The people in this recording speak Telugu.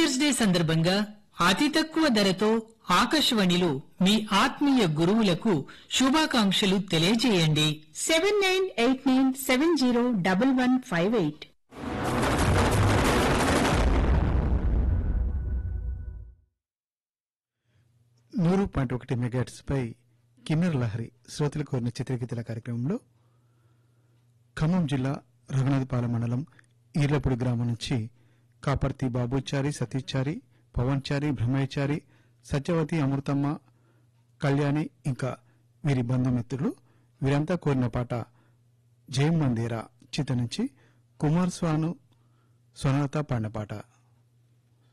టీచర్స్ డే సందర్భంగా అతి తక్కువ ధరతో ఆకాశవాణిలో మీ ఆత్మీయ గురువులకు శుభాకాంక్షలు తెలియజేయండి seven nine eight nine seven zero double one five eight నూరు పాయింట్ ఒకటి మెగాట్స్ పై కిన్నెర లహరి శ్రోతలు కోరిన చిత్రగీతల కార్యక్రమంలో ఖమ్మం జిల్లా రఘునాథపాలెం మండలం ఈర్లపూడి గ్రామం నుంచి కాపర్తి బాబుచారి సతీచారి పవన్చారి బ్రహ్మయ్యచారి సత్యవతి అమృతమ్మ కళ్యాణి ఇంకా వీరి బంధుమిత్రులు వీరంతా కోరిన పాట జయం మందేరా చిత్ర నుంచి కుమార్ స్వాను స్వనలత పాడిన పాట